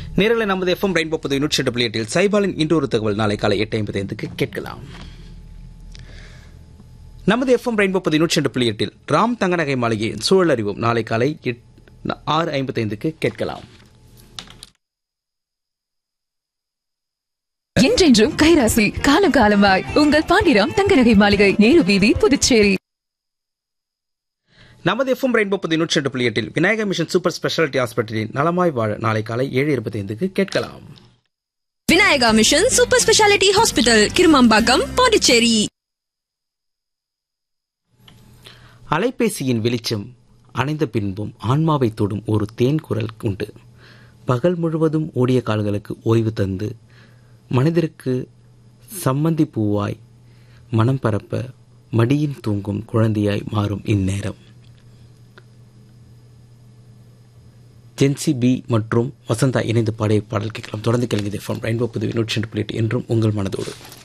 நேரில் நமது FM rainbow புது நூற்றி எட்டு புள்ளி எட்டில் சைபாலின் இன்றொரு தகவல் நாளை காலை எட்டு ஐம்பது ஐந்துக்கு கேட்கலாம் நமது எஃப்எம் ரெயின்போ புது நூற்றி எட்டு புள்ளி எட்டில் ராம் தங்கநகை மாளிகையின் சூழல் அறிவோம் நாளை காலை எட்- ஆறு ஐம்பத்தைந்துக்கு கேட்கலாம் என்றென்றும் கைராசி காலம் காலமாய் உங்கள் பாண்டிராம் தங்கநகை மாளிகை நேரு வீதி புதுச்சேரி நமது எஃப்எம் ரெயின்போ புது நூற்றி எட்டு புள்ளி எட்டில் விநாயகர் மிஷன் சூப்பர் ஸ்பெஷாலிட்டி ஹாஸ்பிட்டலின் நலமாய் வாழ நாளை காலை ஏழு இருபத்தைந்துக்கு கேட்கலாம் Vinayaka mission super speciality hospital Kirumampakkam Pondicherry அலைபேசியின் வெளிச்சம் அணைந்த பின்பும் ஆன்மாவை தொடும் ஒரு தேன் குரல் உண்டு பகல் முழுவதும் ஓடிய கால்களுக்கு ஓய்வு தந்து மனிதருக்கு சம்மந்தி பூவாய் மனம் பரப்ப மடியின் தூங்கும் குழந்தையாய் மாறும் இந்நேரம் ஜென்சி பி மற்றும் வசந்தா இணைந்து பாடிய பாடல் கேட்கலாம் தொடர்ந்து கேளுங்க ரெயின்போ புதுவை நூற்றி ரெண்டு புள்ளி எட்டு என்றும் உங்கள் மனதோடு